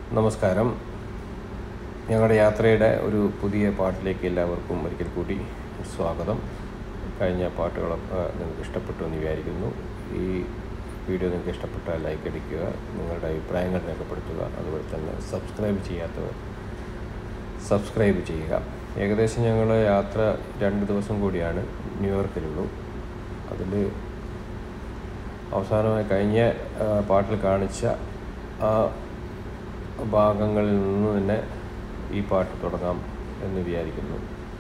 നമസ്കാരം ഞങ്ങളുടെ യാത്രയുടെ ഒരു പുതിയ പാട്ടിലേക്ക് എല്ലാവർക്കും ഒരിക്കൽ കൂടി സ്വാഗതം കഴിഞ്ഞ പാട്ടുകളൊക്കെ നിങ്ങൾക്ക് ഇഷ്ടപ്പെട്ടു എന്ന് വിചാരിക്കുന്നു ഈ വീഡിയോ നിങ്ങൾക്ക് ഇഷ്ടപ്പെട്ടാൽ ലൈക്ക് അടിക്കുക നിങ്ങളുടെ അഭിപ്രായങ്ങൾ രേഖപ്പെടുത്തുക അതുപോലെ തന്നെ സബ്സ്ക്രൈബ് ചെയ്യാത്തവർ സബ്സ്ക്രൈബ് ചെയ്യുക ഏകദേശം ഞങ്ങൾ യാത്ര രണ്ട് ദിവസം കൂടിയാണ് ന്യൂയോർക്കിലുള്ളൂ അതിൽ അവസാനമായി കഴിഞ്ഞ ആ, പാട്ടിൽ കാണിച്ച ആ ഭാഗങ്ങളിൽ നിന്ന് തന്നെ ഈ പാട്ട് തുടങ്ങാം എന്ന് വിചാരിക്കുന്നു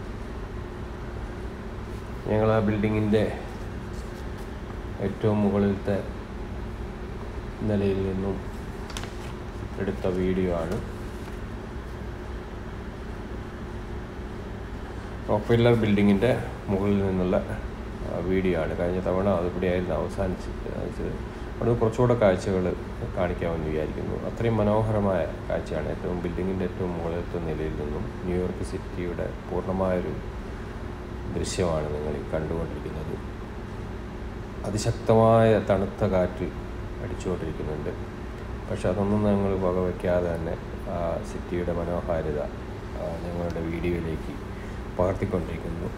ഞങ്ങൾ ആ ബിൽഡിങ്ങിൻ്റെ ഏറ്റവും മുകളിലത്തെ നിലയിൽ നിന്നും എടുത്ത വീഡിയോ ആണ് റോക്ക്ഫില്ലർ ബിൽഡിങ്ങിൻ്റെ മുകളിൽ നിന്നുള്ള ആ, വീഡിയോ ആണ് കഴിഞ്ഞ തവണ അതിവിടെയായിരുന്നു അവസാനിച്ചത് അവിടെ കുറച്ചുകൂടെ കാഴ്ചകൾ കാണിക്കാമെന്ന് വിചാരിക്കുന്നു അത്രയും മനോഹരമായ കാഴ്ചയാണ് ഏറ്റവും ബിൽഡിങ്ങിൻ്റെ ഏറ്റവും മുകളിലത്തെ നിലയിൽ നിന്നും ന്യൂയോർക്ക് സിറ്റിയുടെ പൂർണ്ണമായൊരു ദൃശ്യമാണ് നിങ്ങൾ ഈ കണ്ടുകൊണ്ടിരിക്കുന്നത് അതിശക്തമായ തണുത്ത കാറ്റ് അടിച്ചുകൊണ്ടിരിക്കുന്നുണ്ട് പക്ഷെ അതൊന്നും ഞങ്ങൾ വകവയ്ക്കാതെ തന്നെ ആ സിറ്റിയുടെ മനോഹാരിത ആ, ഞങ്ങളുടെ വീഡിയോയിലേക്ക് പകർത്തിക്കൊണ്ടിരിക്കുന്നു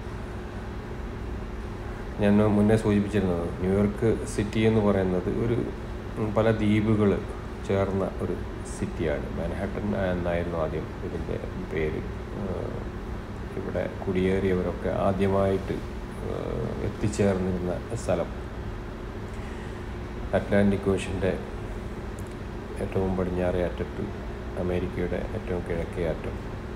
ഞാൻ മുന്നേ സൂചിപ്പിച്ചിരുന്നത് ന്യൂയോർക്ക് സിറ്റി എന്ന് പറയുന്നത് ഒരു ഉം, പല ദ്വീപുകൾ ചേർന്ന ഒരു സിറ്റിയാണ് മാൻഹാട്ടൻ എന്നായിരുന്നു ആദ്യം ഇതിൻ്റെ പേര് ഏഹ്, ഇവിടെ കുടിയേറിയവരൊക്കെ ആദ്യമായിട്ട് ഏഹ്, എത്തിച്ചേർന്നിരുന്ന സ്ഥലം അറ്റ്ലാന്റിക് ഓഷ്യൻ്റെ ഏറ്റവും പടിഞ്ഞാറേ അറ്റത്ത് അമേരിക്കയുടെ ഏറ്റവും കിഴക്കേ അറ്റം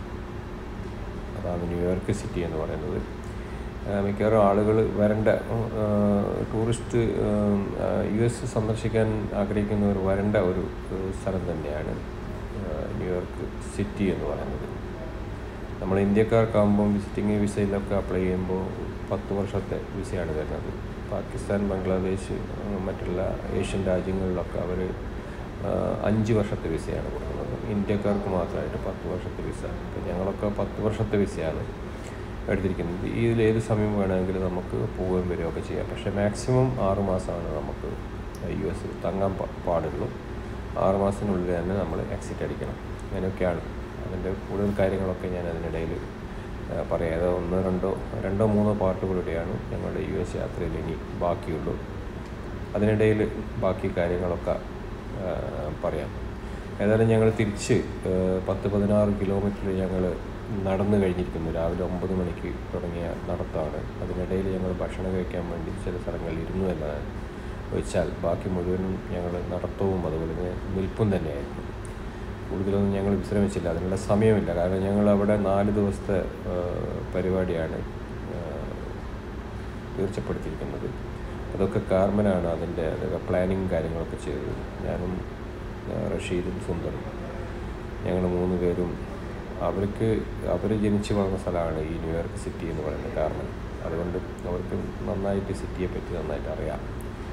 അതാണ് ന്യൂയോർക്ക് സിറ്റി എന്ന് പറയുന്നത് ആ, മിക്കവാറും ആളുകൾ വരേണ്ട ആ, ടൂറിസ്റ്റ് യു എസ് സന്ദർശിക്കാൻ ആഗ്രഹിക്കുന്നവർ വരേണ്ട ഒരു ഒരു സ്ഥലം തന്നെയാണ് ആ, ന്യൂയോർക്ക് സിറ്റി എന്ന് പറയുന്നത് നമ്മൾ ഇന്ത്യക്കാർക്കാകുമ്പം വിസിറ്റിംഗ് വിസയിലൊക്കെ അപ്ലൈ ചെയ്യുമ്പോൾ പത്ത് വർഷത്തെ വിസയാണ് തരുന്നത് പാകിസ്ഥാൻ ബംഗ്ലാദേശ് ആ, മറ്റുള്ള ഏഷ്യൻ രാജ്യങ്ങളിലൊക്കെ അവർ അഞ്ച് വർഷത്തെ വിസയാണ് കൊടുക്കുന്നത് ഇന്ത്യക്കാർക്ക് മാത്രമായിട്ട് പത്ത് വർഷത്തെ വിസ അപ്പോൾ ഞങ്ങളൊക്കെ പത്ത് വർഷത്തെ വിസയാണ് എടുത്തിരിക്കുന്നത് ഇതിൽ ഏത് സമയം വേണമെങ്കിലും നമുക്ക് പോവുകയും വരികയൊക്കെ ചെയ്യാം പക്ഷേ മാക്സിമം ആറ് മാസമാണ് നമുക്ക് യു എസിൽ തങ്ങാൻ പാ- പാടുള്ളൂ ആറ് മാസത്തിനുള്ളിൽ തന്നെ നമ്മൾ എക്സിറ്റ് അടിക്കണം അങ്ങനെയൊക്കെയാണ് അതിൻ്റെ കൂടുതൽ കാര്യങ്ങളൊക്കെ ഞാൻ അതിനിടയിൽ ആ, പറയാം അത് ഒന്ന് രണ്ടോ രണ്ടോ മൂന്നോ പാർട്ടുകളുടെയാണ് ഞങ്ങളുടെ യു എസ് യാത്രയിൽ ഇനി ബാക്കിയുള്ളൂ അതിനിടയിൽ ബാക്കി കാര്യങ്ങളൊക്കെ ആ, പറയാം ഏതായാലും ഞങ്ങൾ തിരിച്ച് ആ, പത്ത് പതിനാറ് കിലോമീറ്റർ ഞങ്ങൾ നടന്നു കഴിഞ്ഞിരിക്കുന്നു രാവിലെ ഒമ്പത് മണിക്ക് തുടങ്ങിയ നടത്തമാണ് അതിനിടയിൽ ഞങ്ങൾ ഭക്ഷണം കഴിക്കാൻ വേണ്ടി ചില സ്ഥലങ്ങളിൽ ഇരുന്നു എന്നതാണ് ഒഴിച്ചാൽ ബാക്കി മുഴുവനും ഞങ്ങൾ നടത്തവും അതുപോലെ തന്നെ നിൽപ്പും തന്നെയായിരുന്നു കൂടുതലൊന്നും ഞങ്ങൾ വിശ്രമിച്ചില്ല അതിനുള്ള സമയമില്ല കാരണം ഞങ്ങൾ അവിടെ നാല് ദിവസത്തെ ആ, പരിപാടിയാണ് ആ, തീർച്ചപ്പെടുത്തിയിരിക്കുന്നത് അതൊക്കെ കാർമനാണ് അതിൻ്റെ അതൊക്കെ പ്ലാനിങ് കാര്യങ്ങളൊക്കെ ചെയ്തത് ഞാനും ആ, റഷീദും സുന്ദറും ഞങ്ങൾ മൂന്ന് പേരും അവർക്ക് അവർ ജനിച്ചു വളർന്ന സ്ഥലമാണ് ഈ ന്യൂയോർക്ക് സിറ്റി എന്ന് പറയുന്നത് കാർമൻ അതുകൊണ്ട് അവർക്ക് നന്നായിട്ട് സിറ്റിയെ പറ്റി നന്നായിട്ട് അറിയാം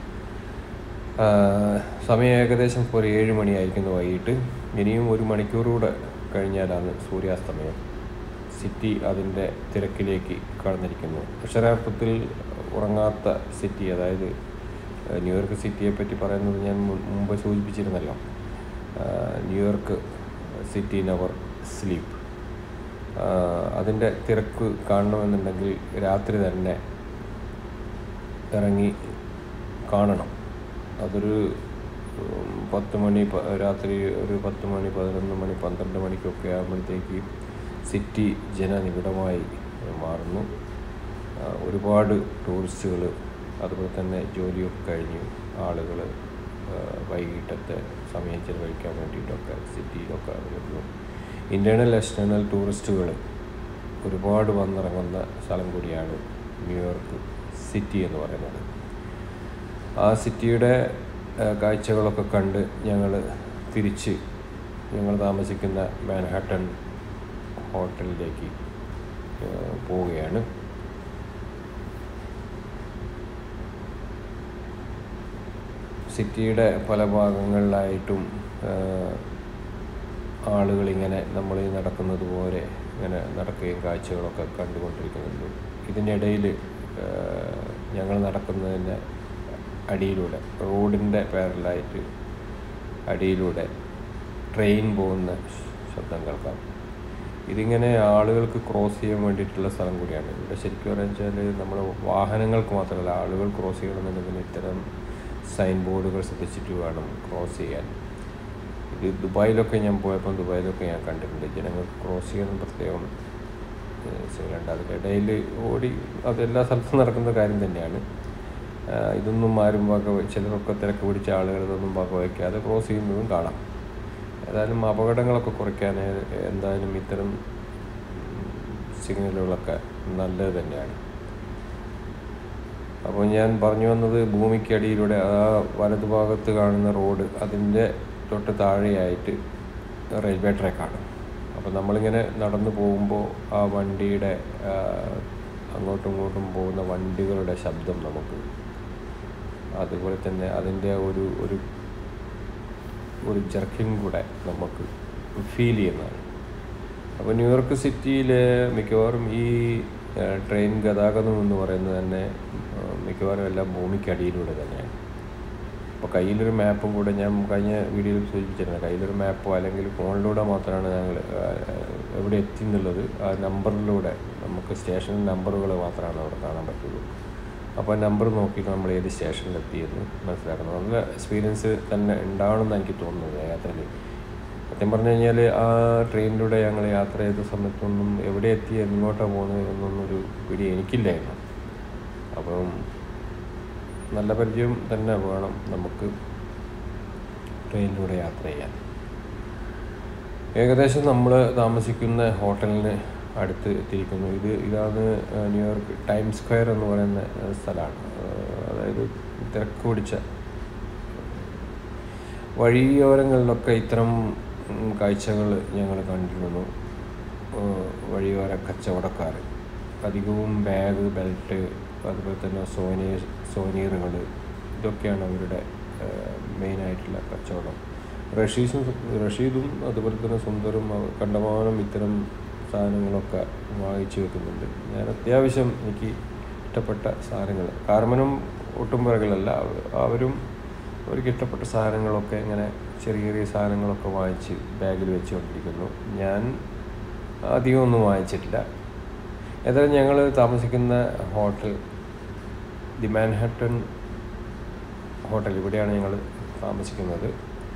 ആ, സമയം ഏകദേശം ഇപ്പോൾ ഒരു ഏഴ് മണിയായിരിക്കുന്നു വൈകിട്ട് ഇനിയും ഒരു മണിക്കൂറുകൂടെ കഴിഞ്ഞാലാണ് സൂര്യാസ്തമയം സിറ്റി അതിൻ്റെ തിരക്കിലേക്ക് കടന്നിരിക്കുന്നു അക്ഷരാർത്ഥത്തിൽ ഉറങ്ങാത്ത സിറ്റി അതായത് ആ, ന്യൂയോർക്ക് സിറ്റിയെ പറ്റി പറയുന്നത് ഞാൻ മുൻ- മുമ്പ് സൂചിപ്പിച്ചിരുന്നല്ലോ ആ, ന്യൂയോർക്ക് സിറ്റി നവർ സ്ലീപ്പ് അതിൻ്റെ തിരക്ക് കാണണമെന്നുണ്ടെങ്കിൽ രാത്രി തന്നെ ഇറങ്ങി കാണണം അതൊരു ഉം, പത്ത് മണി പ- രാത്രി ഒരു പത്ത് മണി പതിനൊന്ന് മണി പന്ത്രണ്ട് മണിക്കൊക്കെ ആകുമ്പോഴത്തേക്ക് സിറ്റി ജനനിബിഡമായി മാറുന്നു ആ, ഒരുപാട് ടൂറിസ്റ്റുകൾ അതുപോലെ തന്നെ ജോലിയൊക്കെ കഴിഞ്ഞ് ആളുകൾ വൈകിട്ടത്തെ സമയം ചെലവഴിക്കാൻ വേണ്ടിയിട്ടൊക്കെ സിറ്റിയിലൊക്കെ വരുന്നു ഇൻറ്റേർണൽ എക്സ്റ്റേണൽ ടൂറിസ്റ്റുകൾ ഒരുപാട് വന്നിറങ്ങുന്ന സ്ഥലം കൂടിയാണ് ന്യൂയോർക്ക് സിറ്റി എന്ന് പറയുന്നത് ആ സിറ്റിയുടെ ആ, കാഴ്ചകളൊക്കെ കണ്ട് ഞങ്ങൾ തിരിച്ച് ഞങ്ങൾ താമസിക്കുന്ന മാൻഹാട്ടൺ ഹോട്ടലിലേക്ക് ആ, പോവുകയാണ് സിറ്റിയുടെ പല ഭാഗങ്ങളിലായിട്ടും ആ, ആളുകളിങ്ങനെ നമ്മൾ ഈ നടക്കുന്നത് പോലെ ഇങ്ങനെ നടക്കുകയും കാഴ്ചകളൊക്കെ കണ്ടുകൊണ്ടിരിക്കുന്നുണ്ട് ഇതിനിടയിൽ ഞങ്ങൾ നടക്കുന്നതിൻ്റെ അടിയിലൂടെ റോഡിൻ്റെ പാരലായിട്ട് അടിയിലൂടെ ട്രെയിൻ പോകുന്ന ശബ്ദം കേൾക്കാം ഇതിങ്ങനെ ആളുകൾക്ക് ക്രോസ് ചെയ്യാൻ വേണ്ടിയിട്ടുള്ള സ്ഥലം കൂടിയാണ് ഇവിടെ ശരിക്കും പറയാന്ന് വെച്ചാൽ നമ്മൾ വാഹനങ്ങൾക്ക് മാത്രമല്ല ആളുകൾ ക്രോസ് ചെയ്യണമെന്നുണ്ടെങ്കിൽ ഇത്തരം സൈൻ ബോർഡുകൾ ശ്രദ്ധിച്ചിട്ട് വേണം ക്രോസ് ചെയ്യാൻ ഇത് ദുബായിലൊക്കെ ഞാൻ പോയപ്പോൾ ദുബായിലൊക്കെ ഞാൻ കണ്ടിട്ടുണ്ട് ജനങ്ങൾക്ക് ക്രോസ് ചെയ്യണം പ്രത്യേകം സിഗ്നലുണ്ട് അതിനിടയിൽ ഓടി അത് എല്ലാ സ്ഥലത്തും നടക്കുന്ന കാര്യം തന്നെയാണ് ആ, ഇതൊന്നും ആരും വക വെ- ചിലരൊക്കെ തിരക്ക് പിടിച്ച ആളുകൾ ഇതൊന്നും വക വയ്ക്കാതെ ക്രോസ് ചെയ്യുന്നതും കാണാം ഏതായാലും അപകടങ്ങളൊക്കെ കുറയ്ക്കാൻ എന്തായാലും ഇത്തരം സിഗ്നലുകളൊക്കെ നല്ലത് തന്നെയാണ് അപ്പോൾ ഞാൻ പറഞ്ഞു വന്നത് ഭൂമിക്കടിയിലൂടെ ആ വലതുഭാഗത്ത് കാണുന്ന റോഡ് അതിൻ്റെ തൊട്ട് താഴെയായിട്ട് റെയിൽവേ ട്രാക്കാണ് അപ്പോൾ നമ്മളിങ്ങനെ നടന്നു പോകുമ്പോൾ ആ വണ്ടിയുടെ ആ, അങ്ങോട്ടും ഇങ്ങോട്ടും പോകുന്ന വണ്ടികളുടെ ശബ്ദം നമുക്ക് അതുപോലെ തന്നെ അതിൻ്റെ ഒരു ഒരു ഒരു ജർക്കിങ് കൂടെ നമുക്ക് ഫീൽ ചെയ്യുന്നതാണ് അപ്പോൾ ന്യൂയോർക്ക് സിറ്റിയിലെ മിക്കവാറും ഈ ആ, ട്രെയിൻ ഗതാഗതം എന്ന് പറയുന്നത് തന്നെ ആ, മിക്കവാറും എല്ലാം ഭൂമിക്കടിയിലൂടെ തന്നെയാണ് അപ്പോൾ കയ്യിലൊരു മാപ്പും കൂടെ ഞാൻ കഴിഞ്ഞ വീഡിയോയിൽ സൂചിപ്പിച്ചിരുന്നു കയ്യിലൊരു മാപ്പോ അല്ലെങ്കിൽ ഫോണിലൂടെ മാത്രമാണ് ഞങ്ങൾ ആ, എവിടെ എത്തി എന്നുള്ളത് ആ നമ്പറിലൂടെ നമുക്ക് സ്റ്റേഷൻ നമ്പറുകൾ മാത്രമാണ് അവിടെ കാണാൻ പറ്റുള്ളൂ അപ്പോൾ ആ നമ്പർ നോക്കിയിട്ട് നമ്മൾ ഏത് സ്റ്റേഷനിലെത്തി എന്ന് മനസ്സിലാക്കണം നല്ല എക്സ്പീരിയൻസ് തന്നെ ഉണ്ടാവണമെന്ന് എനിക്ക് തോന്നുന്നത് ആ യാത്രയിൽ സത്യം പറഞ്ഞു കഴിഞ്ഞാൽ ആ ട്രെയിനിലൂടെ ഞങ്ങൾ യാത്ര ചെയ്ത സമയത്തൊന്നും എവിടെ എത്തി എങ്ങോട്ടാണ് പോകുന്നത് എന്നൊന്നും ഒരു പിടി എനിക്കില്ലായിരുന്നു അപ്പം നല്ല പരിചയം തന്നെ വേണം നമുക്ക് ട്രെയിനിലൂടെ യാത്ര ചെയ്യാൻ ഏകദേശം നമ്മൾ താമസിക്കുന്ന ഹോട്ടലിന് അടുത്ത് എത്തിയിരിക്കുന്നു ഇത് ഇതാണ് ആ, ന്യൂയോർക്ക് ടൈം സ്ക്വയർ എന്ന് പറയുന്ന ആ, സ്ഥലമാണ് ആ, അതായത് തിരക്ക് പിടിച്ച വഴിയോരങ്ങളിലൊക്കെ ഇത്തരം കാഴ്ചകൾ ഞങ്ങൾ കണ്ടിരുന്നു ആ, വഴിയോര കച്ചവടക്കാർ അധികവും ബാഗ് ബെൽറ്റ് അതുപോലെ തന്നെ സോനിയർ സോനിയറുകൾ ഇതൊക്കെയാണ് അവരുടെ മെയിനായിട്ടുള്ള കച്ചവടം റഷീസും റഷീദും അതുപോലെ തന്നെ സുന്ദറും അവ- കണ്ടമാനം ഇത്തരം സാധനങ്ങളൊക്കെ വാങ്ങിച്ചു വെക്കുന്നുണ്ട് ഞാൻ അത്യാവശ്യം എനിക്ക് ഇഷ്ടപ്പെട്ട സാധനങ്ങൾ കാർമനും ഒട്ടും പിറകിലല്ല അവ- അവരും അവർക്ക് ഇഷ്ടപ്പെട്ട സാധനങ്ങളൊക്കെ ഇങ്ങനെ ചെറിയ ചെറിയ സാധനങ്ങളൊക്കെ വാങ്ങിച്ച് ബാഗിൽ വെച്ചുകൊണ്ടിരിക്കുന്നു ഞാൻ അധികം ഒന്നും വാങ്ങിച്ചിട്ടില്ല ഏതായാലും ഞങ്ങൾ താമസിക്കുന്ന ഹോട്ടൽ ദി മാൻഹട്ടൺ ഹോട്ടൽ ഇവിടെയാണ് ഞങ്ങൾ താമസിക്കുന്നത്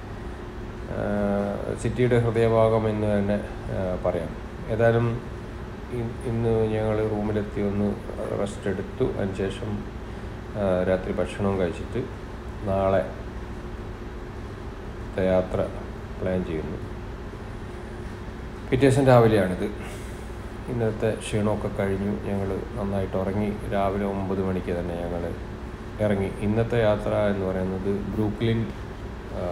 ആഹ് സിറ്റിയുടെ ഹൃദയഭാഗം എന്ന് തന്നെ ആഹ് പറയാം ഏതായാലും ഇ- ഇന്ന് ഞങ്ങൾ റൂമിലെത്തി ഒന്ന് റെസ്റ്റ് എടുത്തു അതിനുശേഷം ആഹ് രാത്രി ഭക്ഷണവും കഴിച്ചിട്ട് നാളെ യാത്ര പ്ലാൻ ചെയ്യുന്നു പിറ്റേ ദിവസം രാവിലെയാണിത് ഇന്നത്തെ ക്ഷീണമൊക്കെ കഴിഞ്ഞു ഞങ്ങൾ നന്നായിട്ട് ഉറങ്ങി രാവിലെ ഒമ്പത് മണിക്ക് തന്നെ ഞങ്ങൾ ഇറങ്ങി ഇന്നത്തെ യാത്ര എന്ന് പറയുന്നത് ബ്രൂക്ലിൻ ആ,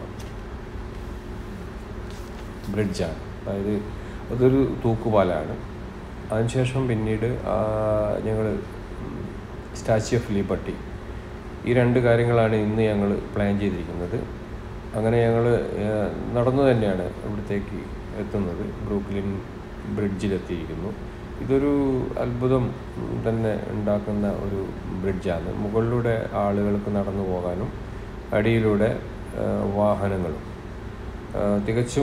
ബ്രിഡ്ജാണ് അതായത് അതൊരു തൂക്കുപാലാണ് അതിനുശേഷം പിന്നീട് ഞങ്ങൾ സ്റ്റാച്യു ഓഫ് ലിബർട്ടി ഈ രണ്ട് കാര്യങ്ങളാണ് ഇന്ന് ഞങ്ങൾ പ്ലാൻ ചെയ്തിരിക്കുന്നത് അങ്ങനെ ഞങ്ങൾ നടന്നു തന്നെയാണ് ഇവിടത്തേക്ക് എത്തുന്നത് ബ്രൂക്ലിൻ ബ്രിഡ്ജിലെത്തിയിരിക്കുന്നു ഇതൊരു അത്ഭുതം തന്നെ ഉണ്ടാക്കുന്ന ഒരു ബ്രിഡ്ജാണ് മുകളിലൂടെ ആളുകൾക്ക് നടന്നു പോകാനും അടിയിലൂടെ ആ, വാഹനങ്ങളും ആ, തികച്ചും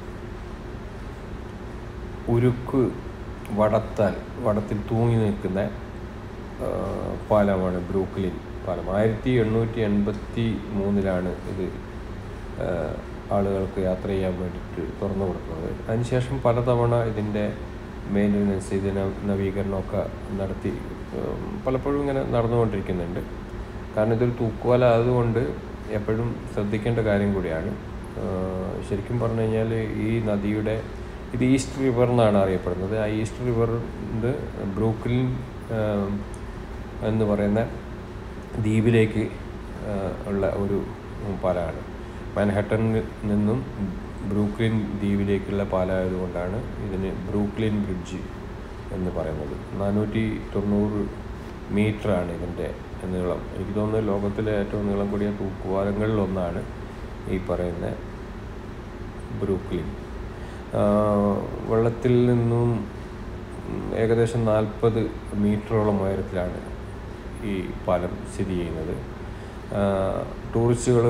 ഉരുക്ക് വടത്താൽ വടത്തിൽ തൂങ്ങി നിൽക്കുന്ന ആ, പാലമാണ് ബ്രൂക്ലിൻ പാലം ആയിരത്തി എണ്ണൂറ്റി എൺപത്തി മൂന്നിലാണ് ഇത് ആ, ആളുകൾക്ക് യാത്ര ചെയ്യാൻ വേണ്ടിയിട്ട് തുറന്നു കൊടുക്കുന്നത് അതിനുശേഷം പലതവണ ഇതിൻ്റെ മെയിൻ്റനൻസ് ഇതിന് നവീകരണമൊക്കെ നടത്തി ഉം, പലപ്പോഴും ഇങ്ങനെ നടന്നുകൊണ്ടിരിക്കുന്നുണ്ട് കാരണം ഇതൊരു തൂക്കുവാല ആയതുകൊണ്ട് എപ്പോഴും ശ്രദ്ധിക്കേണ്ട കാര്യം കൂടിയാണ് ആ, ശരിക്കും പറഞ്ഞു കഴിഞ്ഞാൽ ഈ നദിയുടെ ഇത് ഈസ്റ്റ് റിവർ എന്നാണ് അറിയപ്പെടുന്നത് ആ ഈസ്റ്റ് റിവറിൻ്റെ ബ്രൂക്ലിൻ ആ, എന്ന് പറയുന്ന ദ്വീപിലേക്ക് ആ, ഉള്ള ഒരു പാലമാണ് മാൻഹട്ടനിൽ നിന്നും ബ്രൂക്ലിൻ ദ്വീപിലേക്കുള്ള പാലമായതുകൊണ്ടാണ് ഇതിന് ബ്രൂക്ലിൻ ബ്രിഡ്ജ് എന്ന് പറയുന്നത് നാനൂറ്റി തൊണ്ണൂറ് മീറ്ററാണ് ഇതിൻ്റെ നീളം എനിക്ക് തോന്നുന്നത് ലോകത്തിലെ ഏറ്റവും നീളം കൂടിയ തൂക്കുപാലങ്ങളിലൊന്നാണ് ഈ പറയുന്ന ബ്രൂക്ലിൻ ആ, വെള്ളത്തിൽ നിന്നും ഉം, ഏകദേശം നാൽപ്പത് മീറ്ററോളം ഉയരത്തിലാണ് ഈ പാലം സ്ഥിതി ചെയ്യുന്നത് ടൂറിസ്റ്റുകൾ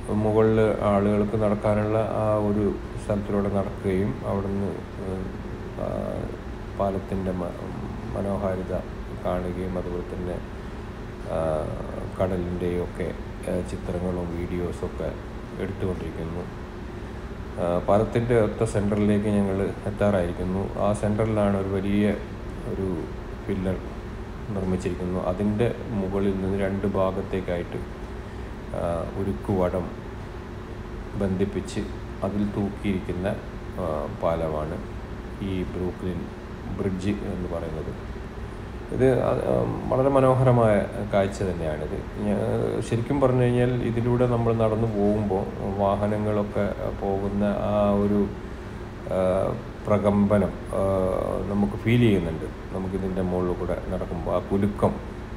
മുകളിൽ ആളുകൾക്ക് നടക്കാനുള്ള ആ ഒരു സ്ഥലത്തിലൂടെ നടക്കുകയും അവിടുന്ന് പാലത്തിൻ്റെ മനോഹാരിത കാണുകയും അതുപോലെ തന്നെ കടലിൻ്റെയും ഒക്കെ ചിത്രങ്ങളും വീഡിയോസും ഒക്കെ എടുത്തുകൊണ്ടിരിക്കുന്നു പാലത്തിൻ്റെ ഒത്ത സെൻറ്ററിലേക്ക് ഞങ്ങൾ എത്താറായിരിക്കുന്നു ആ സെൻറ്ററിലാണ് ഒരു വലിയ ഒരു പില്ലർ നിർമ്മിച്ചിരിക്കുന്നു അതിൻ്റെ മുകളിൽ നിന്ന് രണ്ട് ഭാഗത്തേക്കായിട്ട് ഉരുക്കുവടം ബന്ധിപ്പിച്ച് അതിൽ തൂക്കിയിരിക്കുന്ന പാലമാണ് ഈ ബ്രൂക്ലിൻ ബ്രിഡ്ജ് എന്ന് പറയുന്നത് ഇത് വളരെ മനോഹരമായ കാഴ്ച തന്നെയാണിത് ശരിക്കും പറഞ്ഞു കഴിഞ്ഞാൽ ഇതിലൂടെ നമ്മൾ നടന്നു പോകുമ്പോൾ വാഹനങ്ങളൊക്കെ പോകുന്ന ആ ഒരു പ്രകമ്പനം നമുക്ക് ഫീൽ ചെയ്യുന്നുണ്ട് നമുക്കിതിൻ്റെ മുകളിൽ കൂടെ നടക്കുമ്പോൾ ആ കുലുക്കം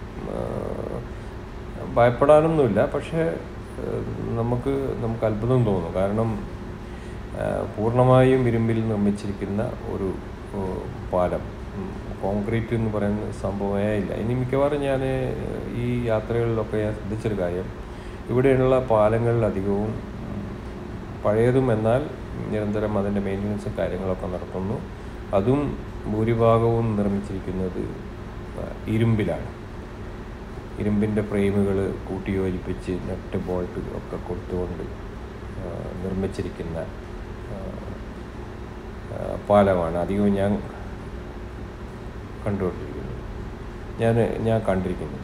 ഭയപ്പെടാനൊന്നുമില്ല പക്ഷേ നമുക്ക് നമുക്ക് അത്ഭുതം തോന്നും കാരണം പൂർണ്ണമായും ഇരുമ്പിൽ നിർമ്മിച്ചിരിക്കുന്ന ഒരു പാലം കോൺക്രീറ്റ് എന്ന് പറയുന്ന സംഭവമേ ഇല്ല ഇനി മിക്കവാറും ഞാൻ ഈ യാത്രകളിലൊക്കെ ഞാൻ ശ്രദ്ധിച്ചൊരു കാര്യം ഇവിടെയുള്ള പാലങ്ങളിലധികവും പഴയതും എന്നാൽ നിരന്തരം അതിൻ്റെ മെയിൻ്റനൻസും കാര്യങ്ങളൊക്കെ നടത്തുന്നു അതും ഭൂരിഭാഗവും നിർമ്മിച്ചിരിക്കുന്നത് ഇരുമ്പിലാണ് ഇരുമ്പിൻ്റെ ഫ്രെയിമുകൾ കൂട്ടിയോജിപ്പിച്ച് നെറ്റ് ബോൾട്ട് ഒക്കെ കൊടുത്തുകൊണ്ട് നിർമ്മിച്ചിരിക്കുന്ന പാലമാണ് അധികവും ഞാൻ കണ്ടുകൊണ്ടിരിക്കുന്നത് ഞാൻ ഞാൻ കണ്ടിരിക്കുന്നത്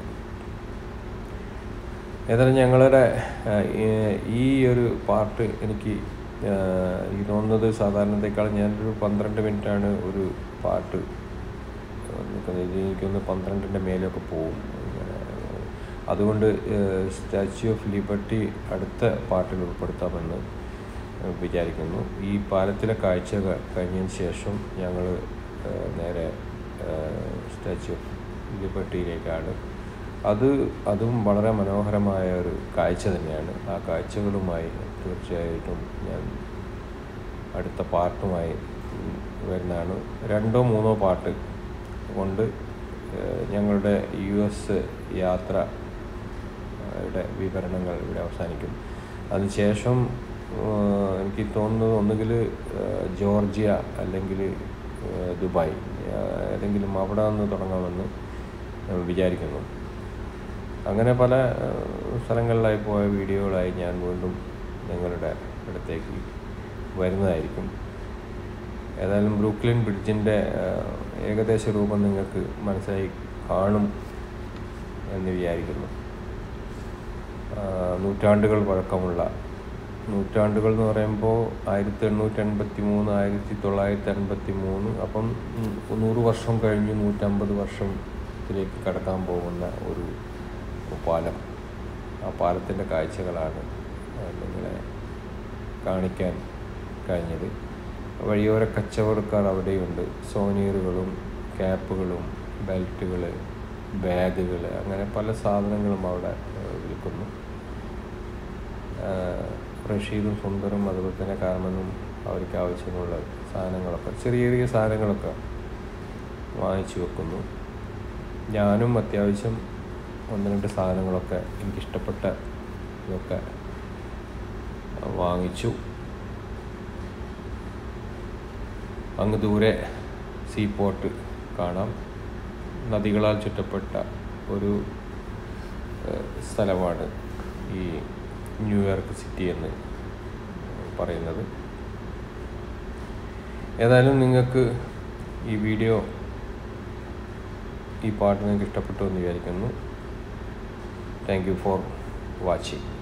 ഏതായാലും ഞങ്ങളുടെ ഈ ഒരു പാർട്ട് എനിക്ക് ഈ തോന്നുന്നത് സാധാരണത്തെക്കാളും ഞാനൊരു പന്ത്രണ്ട് മിനിറ്റാണ് ഒരു പാട്ട് നിൽക്കുന്നത് എനിക്കൊന്ന് പന്ത്രണ്ടിൻ്റെ മേലൊക്കെ പോകും അതുകൊണ്ട് സ്റ്റാച്യു ഓഫ് ലിബർട്ടി അടുത്ത പാട്ടിൽ ഉൾപ്പെടുത്താമെന്ന് വിചാരിക്കുന്നു ഈ പാലത്തിലെ കാഴ്ച കഴിഞ്ഞതിന് ശേഷം ഞങ്ങൾ നേരെ സ്റ്റാച്യു ഓഫ് ലിബർട്ടിയിലേക്കാണ് അത് അതും വളരെ മനോഹരമായ ഒരു കാഴ്ച തന്നെയാണ് ആ കാഴ്ചകളുമായി തീർച്ചയായിട്ടും ഞാൻ അടുത്ത പാർട്ടുമായി വരുന്നതാണ് രണ്ടോ മൂന്നോ പാട്ട് കൊണ്ട് ഞങ്ങളുടെ യു എസ് യാത്ര യുടെ വിവരണങ്ങൾ ഇവിടെ അവസാനിക്കും അതിനുശേഷം എനിക്ക് തോന്നുന്നത് ഒന്നുകിൽ ജോർജിയ അല്ലെങ്കിൽ ദുബായ് ഏതെങ്കിലും അവിടെ നിന്ന് തുടങ്ങാമെന്ന് വിചാരിക്കുന്നു അങ്ങനെ പല സ്ഥലങ്ങളിലായി പോയ വീഡിയോകളായി ഞാൻ വീണ്ടും നിങ്ങളുടെ അടുത്തേക്ക് വരുന്നതായിരിക്കും ഏതായാലും ബ്രൂക്ലിൻ ബ്രിഡ്ജിൻ്റെ ഏകദേശ രൂപം നിങ്ങൾക്ക് മനസ്സിലായി കാണും എന്ന് വിചാരിക്കുന്നു നൂറ്റാണ്ടുകൾ പഴക്കമുള്ള നൂറ്റാണ്ടുകൾ എന്ന് പറയുമ്പോൾ ആയിരത്തി എണ്ണൂറ്റി എൺപത്തി മൂന്ന് ആയിരത്തി തൊള്ളായിരത്തി എൺപത്തി മൂന്ന് അപ്പം നൂറ് വർഷം കഴിഞ്ഞ് നൂറ്റമ്പത് വർഷത്തിലേക്ക് കടക്കാൻ പോകുന്ന ഒരു പാലം ആ പാലത്തിൻ്റെ കാഴ്ചകളാണ് നിങ്ങളെ കാണിക്കാൻ കഴിഞ്ഞത് വഴിയോര കച്ചവടക്കാർ അവിടെയുണ്ട് സോനീറുകളും ക്യാപ്പുകളും ബെൽറ്റുകൾ ബാഗുകൾ അങ്ങനെ പല സാധനങ്ങളും അവിടെ വിൽക്കുന്നു റഷീദും സുന്ദറും അതുപോലെ തന്നെ കാർമനും അവർക്ക് ആവശ്യമുള്ള സാധനങ്ങളൊക്കെ ചെറിയ ചെറിയ സാധനങ്ങളൊക്കെ വാങ്ങിച്ചു വെക്കുന്നു ഞാനും അത്യാവശ്യം ഒന്ന് രണ്ട് സാധനങ്ങളൊക്കെ എനിക്കിഷ്ടപ്പെട്ട ഇതൊക്കെ വാങ്ങിച്ചു അങ്ങ് ദൂരെ സീ പോർട്ട് കാണാം നദികളാൽ ചുറ്റപ്പെട്ട ഒരു സ്ഥലമാണ് ഈ ന്യൂയോർക്ക് സിറ്റി എന്ന് പറയുന്നത് ഏതായാലും നിങ്ങൾക്ക് ഈ വീഡിയോ ഈ പാട്ട് നിങ്ങൾക്ക് ഇഷ്ടപ്പെട്ടു എന്ന് വിചാരിക്കുന്നു താങ്ക് യു ഫോർ വാച്ചിങ്